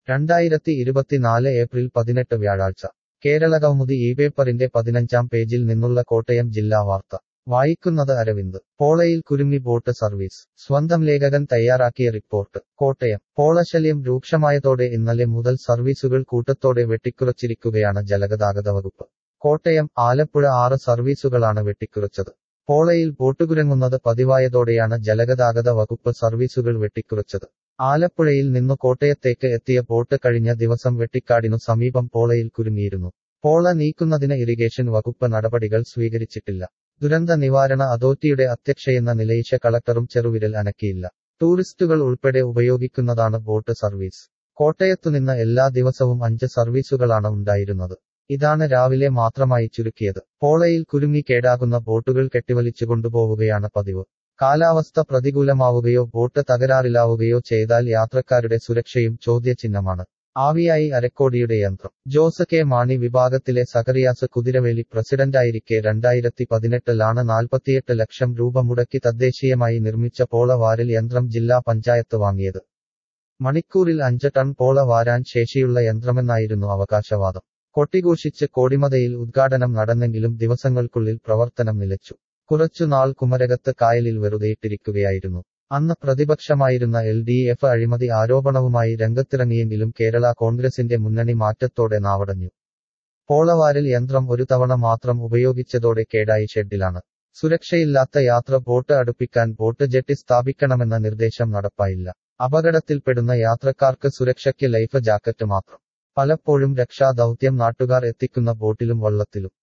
രണ്ടായിരത്തി ഇരുപത്തിനാല് ഏപ്രിൽ പതിനെട്ട് വ്യാഴാഴ്ച കേരള കൗമുദി ഈ പേപ്പറിന്റെ പതിനഞ്ചാം പേജിൽ നിന്നുള്ള കോട്ടയം ജില്ലാ വാർത്ത വായിക്കുന്നത് അരവിന്ദ് പോളയിൽ കുരുങ്ങി ബോട്ട് സർവീസ് സ്വന്തം ലേഖകൻ തയ്യാറാക്കിയ റിപ്പോർട്ട് കോട്ടയം പോളശല്യം രൂക്ഷമായതോടെ ഇന്നലെ മുതൽ സർവീസുകൾ കൂട്ടത്തോടെ വെട്ടിക്കുറച്ചിരിക്കുകയാണ് ജലഗതാഗത വകുപ്പ് കോട്ടയം ആലപ്പുഴ ആറ് സർവീസുകളാണ് വെട്ടിക്കുറച്ചത് പോളയിൽ ബോട്ടുകുരങ്ങുന്നത് പതിവായതോടെയാണ് ജലഗതാഗത വകുപ്പ് സർവീസുകൾ വെട്ടിക്കുറച്ചത് ആലപ്പുഴയിൽ നിന്നു കോട്ടയത്തേക്ക് എത്തിയ ബോട്ട് കഴിഞ്ഞ ദിവസം വെട്ടിക്കാടിനു സമീപം പോളയിൽ കുരുങ്ങിയിരുന്നു പോള നീക്കുന്നതിന് ഇറിഗേഷൻ വകുപ്പ് നടപടികൾ സ്വീകരിച്ചിട്ടില്ല ദുരന്ത നിവാരണ അതോറിറ്റിയുടെ അധ്യക്ഷയെന്ന നിലയിച്ച കളക്ടറും ചെറുവിരൽ അനക്കിയില്ല ടൂറിസ്റ്റുകൾ ഉൾപ്പെടെ ഉപയോഗിക്കുന്നതാണ് ബോട്ട് സർവീസ് കോട്ടയത്തുനിന്ന് എല്ലാ ദിവസവും അഞ്ച് സർവീസുകളാണ് ഉണ്ടായിരുന്നത് ഇതാണ് രാവിലെ മാത്രമായി ചുരുക്കിയത് പോളയിൽ കുരുങ്ങി കേടാകുന്ന ബോട്ടുകൾ കെട്ടിവലിച്ചു കൊണ്ടുപോവുകയാണ് പതിവ് കാലാവസ്ഥ പ്രതികൂലമാവുകയോ ബോട്ട് തകരാറിലാവുകയോ ചെയ്താൽ യാത്രക്കാരുടെ സുരക്ഷയും ചോദ്യചിഹ്നമാണ് ആവിയായി അരക്കോടിയുടെ യന്ത്രം ജോസ് കെ മാണി വിഭാഗത്തിലെ സഖറിയാസ് കുതിരവേലി പ്രസിഡന്റായിരിക്കെ രണ്ടായിരത്തി പതിനെട്ടിലാണ് നാൽപ്പത്തിയെട്ട് ലക്ഷം രൂപ മുടക്കി തദ്ദേശീയമായി നിർമ്മിച്ച പോള വാരൽ യന്ത്രം ജില്ലാ പഞ്ചായത്ത് വാങ്ങിയത് മണിക്കൂറിൽ അഞ്ച് ടൺ പോള വാരാൻ ശേഷിയുള്ള യന്ത്രമെന്നായിരുന്നു അവകാശവാദം കൊട്ടിഘോഷിച്ച് കോടിമതയിൽ ഉദ്ഘാടനം നടന്നെങ്കിലും ദിവസങ്ങൾക്കുള്ളിൽ പ്രവർത്തനം നിലച്ചു കുറച്ചുനാൾ കുമരകത്ത് കായലിൽ വെറുതെയിട്ടിരിക്കുകയായിരുന്നു അന്ന് പ്രതിപക്ഷമായിരുന്ന എൽ ഡി എഫ് അഴിമതി ആരോപണവുമായി രംഗത്തിറങ്ങിയെങ്കിലും കേരള കോൺഗ്രസിന്റെ മുന്നണി മാറ്റത്തോടെ നാവടഞ്ഞു പോളവാരിൽ യന്ത്രം ഒരു തവണ മാത്രം ഉപയോഗിച്ചതോടെ കേടായി ഷെഡിലാണ് സുരക്ഷയില്ലാത്ത യാത്ര ബോട്ട് അടുപ്പിക്കാൻ ബോട്ട് ജെട്ടി സ്ഥാപിക്കണമെന്ന നിർദ്ദേശം നടപ്പായില്ല അപകടത്തിൽപ്പെടുന്ന യാത്രക്കാർക്ക് സുരക്ഷയ്ക്ക് ലൈഫ് ജാക്കറ്റ് മാത്രം പലപ്പോഴും രക്ഷാദൌത്യം നാട്ടുകാർ എത്തിക്കുന്ന ബോട്ടിലും വള്ളത്തിലും